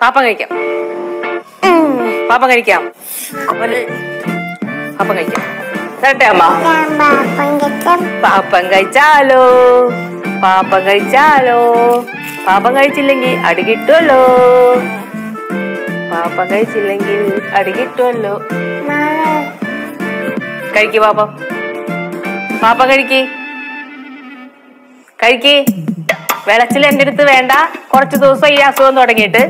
പാപ്പ കഴിക്കാം പാപ്പ കഴിക്കാം ഒരു- പാപ്പം കഴിക്കാം തരട്ടെ അമ്മ പാപ്പം കഴിച്ചാലോ പാപ്പം കഴിച്ചാലോ പാപ്പം കഴിച്ചില്ലെങ്കിൽ അടി കിട്ടുമല്ലോ പാപ്പം കഴിച്ചില്ലെങ്കിൽ അടി കിട്ടുമല്ലോ കഴിക്ക് പാപ്പം പാപ്പം കഴിക്ക് കഴിക്ക് വെളച്ചിൽ എന്റെ അടുത്ത് വേണ്ട കുറച്ച് ദിവസം ഈ അസുഖം തുടങ്ങിയിട്ട്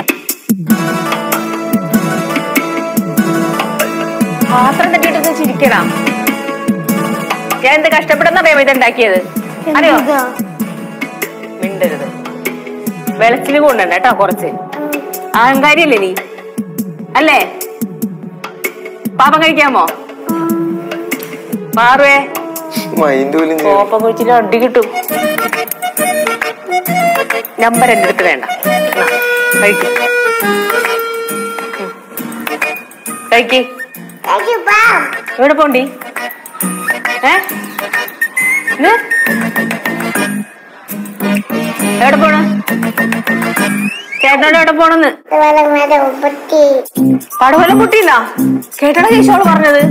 പാത്രം തട്ടിയിട്ട് ചിരിക്കണം ഞാൻ എന്ത് കഷ്ടപ്പെടുന്ന അറിയാമോ ഇതുണ്ടാക്കിയത് അറിയോ മിണ്ടരുത് വെളച്ചില് കൊണ്ടുണ്ട് കേട്ടോ കുറച്ച് അഹങ്കാരിയല്ലേ നീ അല്ലേ പാപം കഴിക്കാമോ പാറുവേ മൈൻഡ് പോലും ചെയ്യ- കോപ്പം കുഴിച്ചിട്ട് അടി കിട്ടും നമ്പർ എന്റെ അടുത്ത് വേണ്ട എന്നാ, കഴിക്ക് ഉം. കഴിക്ക് എവിടെ പോണ്ടി ഏ ഇത്? എവിടെ പോണ ചേട്ടനോട് എവിടെ പോണെന്ന് പടവലം പൊട്ടിയില്ല കേട്ടണ കേശോള് പറഞ്ഞത്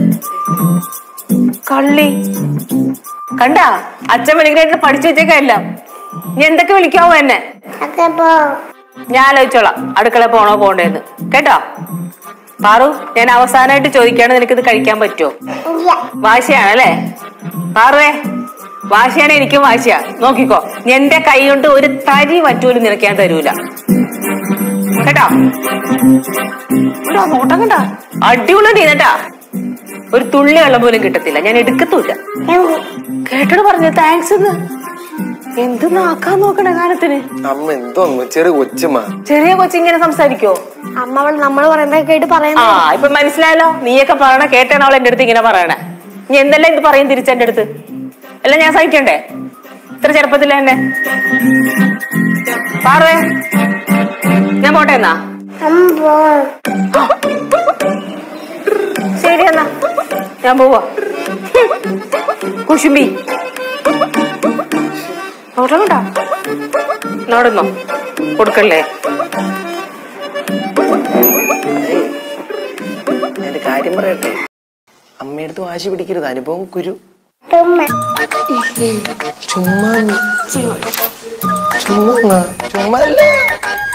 കള്ളി കണ്ടാ അച്ഛൻ വിളിക്കാനായിട്ട് പഠിച്ചു വെച്ചേക്കല്ല നീ എന്തൊക്കെ വിളിക്കാവോ എന്നെ ഞാൻ ആലോചിച്ചോളാം അടുക്കള പോണോ പോണ്ടേന്ന് കേട്ടോ പാറു ഞാൻ അവസാനമായിട്ട് ചോദിക്കാണ് നിനക്കിത് കഴിക്കാൻ പറ്റുമോ വാശിയാണല്ലേ പാറുവേ വാശിയാണ് എനിക്കും വാശിയാ നോക്കിക്കോ എന്റെ കൈ കൊണ്ട് ഒരു തരി പറ്റൂലും നിനക്ക് ഞാൻ തരൂല കേട്ടോ കേട്ടോ നോട്ടം കണ്ടാ അടിപൊളി കേട്ടാ ഒരു തുള്ളി വെള്ളം പോലും കിട്ടത്തില്ല ഞാൻ എടുക്കത്തൂല്ല കേട്ടോട് പറഞ്ഞു താങ്ക്സ് എന്ന് എന്ത് നാക്കാൻ നോക്കണേ കാലത്തിന് അമ്മ എന്തോന്നു ചെറിയ കൊച്ചുമ്മ ചെറിയ കൊച്ചിങ്ങനെ സംസാരിക്കോ അമ്മ അവൾ നമ്മൾ പറയുന്നത് കേട്ട് ആ പറയുന്നത് ഇപ്പൊ മനസ്സിലായല്ലോ നീയൊക്കെ പറയണ കേട്ടാണ് അവൾ എന്റെ അടുത്ത് ഇങ്ങനെ പറയണേ നീ എന്തെല്ലാം ഇത് പറയും തിരിച്ചെന്റെ അടുത്ത് എല്ലാം ഞാൻ സഹിക്കണ്ടേ ഇത്ര ചെറുപ്പത്തില്ല എന്നെ പാറേ ഞാൻ പോട്ടെ എന്നാ ശരി എന്നാ ഞാൻ പോവാ കുശുമ്പി നോട്ടം കണ്ടാ നോടുന്നോ കൊടുക്കല്ലേ എന്റെ കാര്യം പറയട്ടെ അമ്മയടുത്ത് വാശി പിടിക്കരുത് അനുഭവം കുരു ചുമ്മാ ചുമ്മാ ചുമ്മാ അല്ല